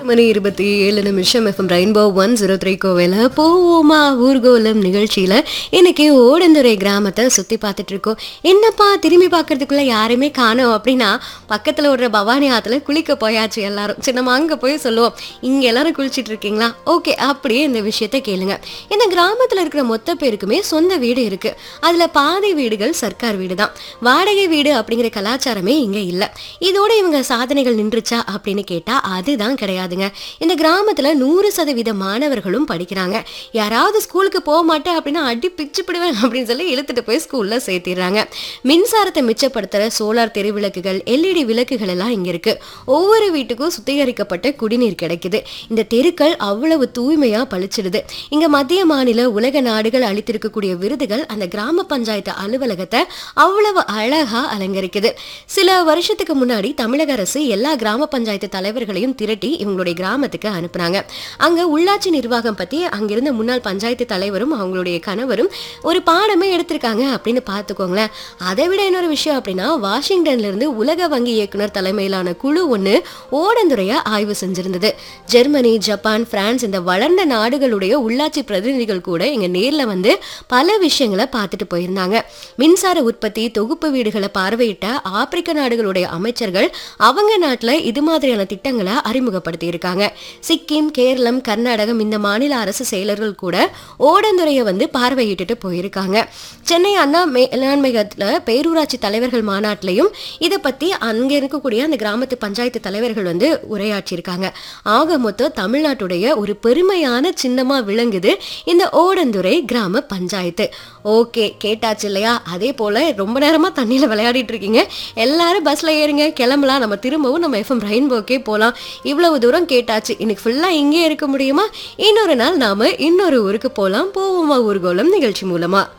மணி இருபத்தி ஏழு நிமிஷம் FM rainbow one zero three கோவில போவோமா ஊர்கோலம் நிகழ்ச்சியில இன்னைக்கு ஓடந்துறை கிராமத்தை சுத்தி பார்த்துட்டு இருக்கோம் என்னப்பா திரும்பி பார்க்கறதுக்குள்ள யாருமே காணோம் அப்படின்னா பக்கத்துல ஓடுற பவானி ஆத்துல குளிக்க போயாச்சு எல்லாரும் சரி நம்ம அங்க போய் சொல்லுவோம் இங்க எல்லாரும் குளிச்சிட்டு இருக்கீங்களா ஓகே அப்படியே இந்த விஷயத்த கேளுங்க இந்த கிராமத்துல இருக்கிற மொத்த பேருக்குமே சொந்த வீடு இருக்கு அதுல பாதி வீடுகள் சர்க்கார் வீடு தான் வாடகை வீடு அப்படிங்கிற கலாச்சாரமே இங்க இல்ல இதோட இவங்க சாதனைகள் நின்றுச்சா அப்படின்னு கேட்டா அதுதான் கிடையாதுங்க இந்த கிராமத்துல நூறு சதவீத மாணவர்களும் படிக்கிறாங்க யாராவது ஸ்கூலுக்கு போக மாட்டேன் அப்படின்னா அடி பிச்சு பிடுவேன் அப்படின்னு சொல்லி இழுத்துட்டு போய் ஸ்கூல்ல சேர்த்திடுறாங்க மின்சாரத்தை மிச்சப்படுத்துற சோலார் தெருவிளக்குகள் எல்இடி விளக்குகள் எல்லாம் இங்க இருக்கு ஒவ்வொரு வீட்டுக்கும் சுத்திகரிக்கப்பட்ட குடிநீர் கிடைக்குது இந்த தெருக்கள் அவ்வளவு தூய்மையா பளிச்சிடுது இங்க மத்திய மாநில உலக நாடுகள் அளித்திருக்கக்கூடிய விருதுகள் அந்த கிராம பஞ்சாயத்து அலுவலகத்தை அவ்வளவு அழகா அலங்கரிக்குது சில வருஷத்துக்கு முன்னாடி தமிழக அரசு எல்லா கிராம பஞ்சாயத்து தலைவர்களையும் திரட்டி இவங்களுடைய கிராமத்துக்கு அனுப்புனாங்க அங்க உள்ளாட்சி நிர்வாகம் பத்தி அங்கிருந்த முன்னாள் பஞ்சாயத்து தலைவரும் அவங்களுடைய கணவரும் ஒரு பாடமே எடுத்திருக்காங்க அப்படின்னு பார்த்துக்கோங்களேன் அதை விட இன்னொரு விஷயம் அப்படின்னா வாஷிங்டன்ல இருந்து உலக வங்கி இயக்குனர் தலைமையிலான குழு ஒன்று ஓடந்துறைய ஆய்வு செஞ்சிருந்தது ஜெர்மனி ஜப்பான் பிரான்ஸ் இந்த வளர்ந்த நாடுகளுடைய உள்ளாட்சி பிரதிநிதிகள் கூட இங்க நேர்ல வந்து பல விஷயங்களை பார்த்துட்டு போயிருந்தாங்க மின்சார உற்பத்தி தொகுப்பு வீடுகளை பார்வையிட்ட ஆப்பிரிக்க நாடுகளுடைய அமைச்சர்கள் அவங்க நாட்டுல இது மாதிரியான திட்டங்களை அறிமுகப்படுத்தி இருக்காங்க சிக்கிம் கேரளம் கர்நாடகம் இந்த மாநில அரசு செயலர்கள் கூட ஓடந்துறையை வந்து பார்வையிட்டுட்டு போயிருக்காங்க சென்னை அண்ணா மேலாண்மையத்துல பேரூராட்சி தலைவர்கள் மாநாட்டிலையும் இதை பத்தி அங்க இருக்கக்கூடிய அந்த கிராமத்து பஞ்சாயத்து தலைவர்கள் வந்து உரையாற்றியிருக்காங்க ஆக மொத்தம் தமிழ்நாட்டுடைய ஒரு பெருமையான சின்னமா விளங்குது இந்த ஓடந்துறை கிராம பஞ்சாயத்து ஓகே கேட்டாச்சு இல்லையா அதே போல ரொம்ப நேரமா தண்ணியில விளையாடிட்டு இருக்கீங்க எல்லாரும் பஸ்ல ஏறுங்க கிளம்பலாம் நம்ம திரும்பவும் நம்ம எஃப்எம் ரெயின்போக்கே போலாம் இவ்வளவு தூரம் கேட்டாச்சு இன்னைக்கு ஃபுல்லா இங்கே இருக்க முடியுமா இன்னொரு நாள் நாம இன்னொரு ஊருக்கு போலாம் போவோமா ஊர்கோலம் நிகழ்ச்சி மூலமா